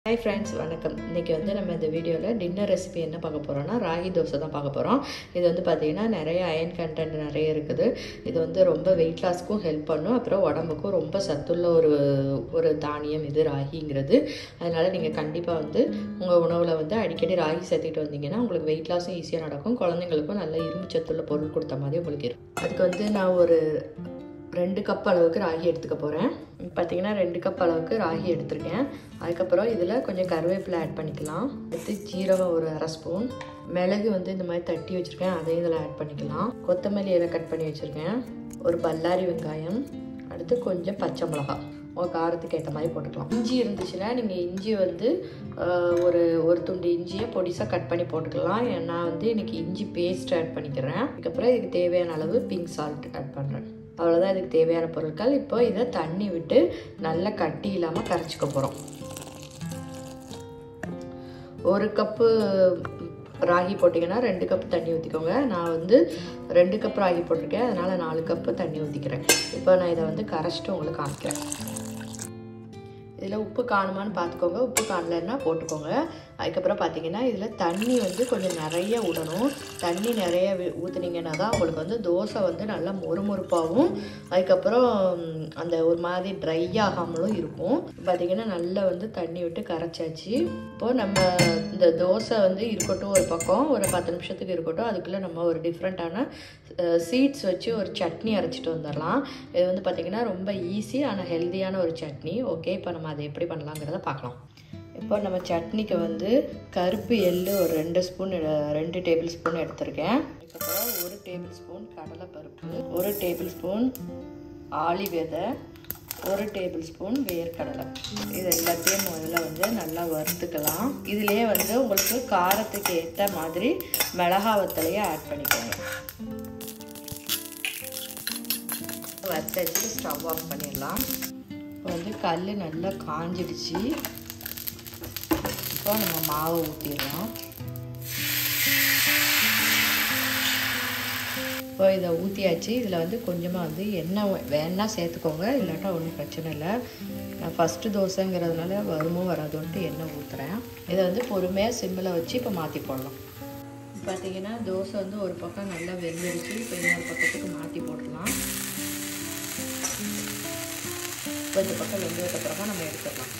hi friends வணக்கம் இன்றைக்கி வந்து நம்ம இந்த வீடியோவில் டின்னர் ரெசிபி என்ன பார்க்க போகிறோம்னா ராகி தோசை தான் பார்க்க போகிறோம் இது வந்து பார்த்திங்கன்னா நிறைய அயன் கண்டென்ட் நிறைய இருக்குது இது வந்து ரொம்ப வெயிட் லாஸ்க்கும் ஹெல்ப் பண்ணும் அப்புறம் உடம்புக்கும் ரொம்ப சத்துள்ள ஒரு ஒரு தானியம் இது ராகிங்கிறது அதனால் நீங்கள் கண்டிப்பாக வந்து உங்கள் உணவில் வந்து அடிக்கடி ராகி சேர்த்துக்கிட்டு வந்தீங்கன்னா உங்களுக்கு வெயிட் லாஸும் ஈஸியாக நடக்கும் குழந்தைங்களுக்கும் நல்ல இரும்பு சத்துள்ள பொருள் கொடுத்த மாதிரி உங்களுக்கு இருக்கும் அதுக்கு வந்து நான் ஒரு ரெண்டு கப் அளவுக்கு ராகி எடுத்துக்க போகிறேன் பார்த்தீங்கன்னா ரெண்டு கப் அளவுக்கு ராகி எடுத்திருக்கேன் அதுக்கப்புறம் இதில் கொஞ்சம் கருவேப்பிலை ஆட் பண்ணிக்கலாம் அடுத்து ஜீரகம் ஒரு அரை ஸ்பூன் மிளகு வந்து இந்த மாதிரி தட்டி வச்சுருக்கேன் அதையும் இதில் ஆட் பண்ணிக்கலாம் கொத்தமல்லி இலை கட் பண்ணி வச்சுருக்கேன் ஒரு பல்லாரி வெங்காயம் அடுத்து கொஞ்சம் பச்சை மிளகா உங்கள் காரத்துக்கு ஏற்ற மாதிரி போட்டுக்கலாம் இஞ்சி இருந்துச்சுன்னா நீங்கள் இஞ்சி வந்து ஒரு ஒரு துண்டு இஞ்சியை பொடிசாக கட் பண்ணி போட்டுக்கலாம் நான் வந்து இன்றைக்கி இஞ்சி பேஸ்ட் ஆட் பண்ணிக்கிறேன் அதுக்கப்புறம் இதுக்கு தேவையான அளவு பிங்க் சால்ட் ஆட் பண்ணுறேன் அவ்வளோதான் இதுக்கு தேவையான பொருட்கள் இப்போ இதை தண்ணி விட்டு நல்லா கட்டி இல்லாமல் கரைச்சிக்க போகிறோம் ஒரு கப்பு ராகி போட்டிங்கன்னா ரெண்டு கப் தண்ணி ஊற்றிக்கோங்க நான் வந்து ரெண்டு கப் ராகி போட்டிருக்கேன் அதனால் நாலு கப்பு தண்ணி ஊற்றிக்கிறேன் இப்போ நான் இதை வந்து கரைச்சிட்டு உங்களுக்கு காமிக்கிறேன் இதில் உப்பு காணுமான்னு பார்த்துக்கோங்க உப்பு காணலைன்னா போட்டுக்கோங்க அதுக்கப்புறம் பார்த்தீங்கன்னா இதில் தண்ணி வந்து கொஞ்சம் நிறைய விடணும் தண்ணி நிறைய ஊற்றுனீங்கன்னா தான் உங்களுக்கு வந்து தோசை வந்து நல்லா மொறுமொறுப்பாகவும் அதுக்கப்புறம் அந்த ஒரு மாதிரி ட்ரை ஆகாமலும் இருக்கும் பார்த்தீங்கன்னா நல்லா வந்து தண்ணி விட்டு கரைச்சாச்சு இப்போது நம்ம இந்த தோசை வந்து இருக்கட்டும் ஒரு பக்கம் ஒரு பத்து நிமிஷத்துக்கு இருக்கட்டும் அதுக்குள்ளே நம்ம ஒரு டிஃப்ரெண்ட்டான சீட்ஸ் வச்சு ஒரு சட்னி அரைச்சிட்டு வந்துடலாம் இது வந்து பார்த்திங்கன்னா ரொம்ப ஈஸி ஆனால் ஹெல்த்தியான ஒரு சட்னி ஓகே இப்போ நம்ம அதை எப்படி பண்ணலாங்கிறத பார்க்கலாம் இப்போ நம்ம சட்னிக்கு வந்து கருப்பு எள்ளு ஒரு ரெண்டு ஸ்பூன் ரெண்டு டேபிள் ஸ்பூன் எடுத்திருக்கேன் அதுக்கப்புறம் ஒரு டேபிள் ஸ்பூன் கடலைப்பருப்பு ஒரு டேபிள் ஸ்பூன் ஆளி விதை ஒரு டேபிள் ஸ்பூன் வேர்க்கடலை இது எல்லாத்தையும் முதல்ல வந்து நல்லா வறுத்துக்கலாம் இதுலேயே வந்து உங்களுக்கு காரத்துக்கு ஏற்ற மாதிரி மிளகா வத்தலையை ஆட் பண்ணிக்கோங்க வறுத்து வச்சுட்டு ஸ்டவ் ஆஃப் பண்ணிடலாம் இப்போ வந்து கல் நல்லா காஞ்சிடுச்சு இப்போ நம்ம மாவை ஊற்றிடலாம் இப்போ இதை ஊற்றியாச்சு இதில் வந்து கொஞ்சமாக வந்து எண்ணெய் வேணால் சேர்த்துக்கோங்க இல்லாட்டா ஒன்றும் பிரச்சனை இல்லை நான் ஃபஸ்ட்டு தோசைங்கிறதுனால வருமோ வராதோன்ட்டு எண்ணெய் ஊற்றுறேன் இதை வந்து பொறுமையாக சிம்மில் வச்சு இப்போ மாற்றி போடலாம் பார்த்தீங்கன்னா தோசை வந்து ஒரு பக்கம் நல்லா வெந்துடுச்சு இப்போ இன்னொரு பக்கத்துக்கு மாற்றி போட்டுடலாம் இப்போ இந்த பக்கம் வெந்ததுக்கப்புறமா நம்ம எடுத்துடலாம்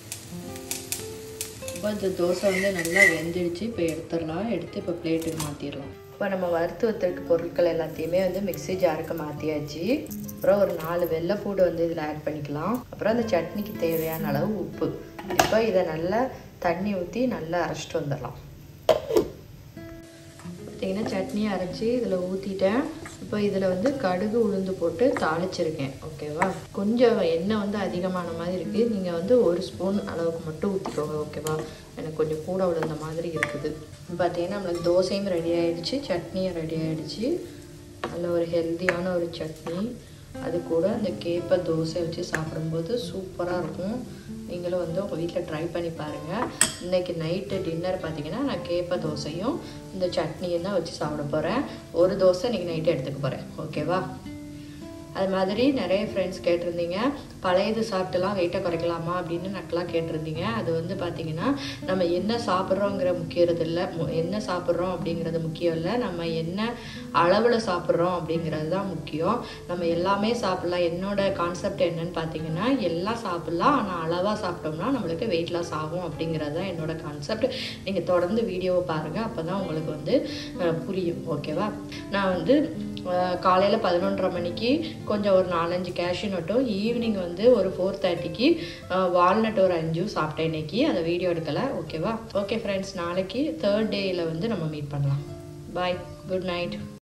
இப்போ இந்த தோசை வந்து நல்லா வெந்துடுச்சு இப்போ எடுத்துடலாம் எடுத்து இப்போ பிளேட்டுக்கு மாற்றிடலாம் இப்போ நம்ம வறுத்து வச்சிருக்க பொருட்கள் எல்லாத்தையுமே வந்து மிக்சி ஜாருக்கு மாற்றியாச்சு அப்புறம் ஒரு நாலு வெள்ளைப்பூடு வந்து இதில் ஆட் பண்ணிக்கலாம் அப்புறம் அந்த சட்னிக்கு தேவையான அளவு உப்பு இப்போ இதை நல்லா தண்ணி ஊற்றி நல்லா அரைச்சிட்டு வந்துடலாம் பார்த்தீங்கன்னா சட்னி அரைச்சி இதில் ஊற்றிட்டேன் இப்போ இதில் வந்து கடுகு உளுந்து போட்டு தாளிச்சிருக்கேன் ஓகேவா கொஞ்சம் எண்ணெய் வந்து அதிகமான மாதிரி இருக்குது நீங்கள் வந்து ஒரு ஸ்பூன் அளவுக்கு மட்டும் ஊற்றிக்கோங்க ஓகேவா எனக்கு கொஞ்சம் கூட விழுந்த மாதிரி இருக்குது பார்த்தீங்கன்னா நம்மளுக்கு தோசையும் ரெடி ஆகிடுச்சு சட்னியும் ரெடி ஆகிடுச்சு நல்ல ஒரு ஹெல்த்தியான ஒரு சட்னி அது கூட அந்த கேப்பை தோசை வச்சு சாப்பிடும்போது சூப்பராக இருக்கும் நீங்களும் வந்து உங்கள் வீட்டில் ட்ரை பண்ணி பாருங்கள் இன்றைக்கி நைட்டு டின்னர் பார்த்தீங்கன்னா நான் கேப்பை தோசையும் இந்த சட்னியும் தான் வச்சு சாப்பிட போகிறேன் ஒரு தோசை இன்றைக்கி நைட்டு எடுத்துக்க போகிறேன் ஓகேவா அது மாதிரி நிறைய ஃப்ரெண்ட்ஸ் கேட்டிருந்தீங்க பழையது சாப்பிட்டுலாம் வெயிட்டை குறைக்கலாமா அப்படின்னு நக்கலாக கேட்டிருந்தீங்க அது வந்து பார்த்திங்கன்னா நம்ம என்ன சாப்பிட்றோங்கிற முக்கியறது இல்லை என்ன சாப்பிட்றோம் அப்படிங்கிறது முக்கியம் இல்லை நம்ம என்ன அளவில் சாப்பிட்றோம் அப்படிங்கிறது தான் முக்கியம் நம்ம எல்லாமே சாப்பிட்லாம் என்னோட கான்செப்ட் என்னன்னு பார்த்தீங்கன்னா எல்லாம் சாப்பிட்லாம் ஆனால் அளவாக சாப்பிட்டோம்னா நம்மளுக்கு வெயிட் லாஸ் ஆகும் அப்படிங்கிறது தான் என்னோட கான்செப்ட் நீங்கள் தொடர்ந்து வீடியோவை பாருங்கள் அப்போ தான் உங்களுக்கு வந்து புரியும் ஓகேவா நான் வந்து காலையில் பதினொன்றரை மணிக்கு கொஞ்சம் ஒரு நாலஞ்சு கேஷ்யூ நட்டும் ஈவினிங் வந்து ஒரு ஃபோர் தேர்ட்டிக்கு வால்நட் ஒரு அஞ்சும் சாப்பிட்டேன் இன்னைக்கு அதை வீடியோ எடுக்கலை ஓகேவா ஓகே ஃப்ரெண்ட்ஸ் நாளைக்கு தேர்ட் டேயில் வந்து நம்ம மீட் பண்ணலாம் பாய் குட் நைட்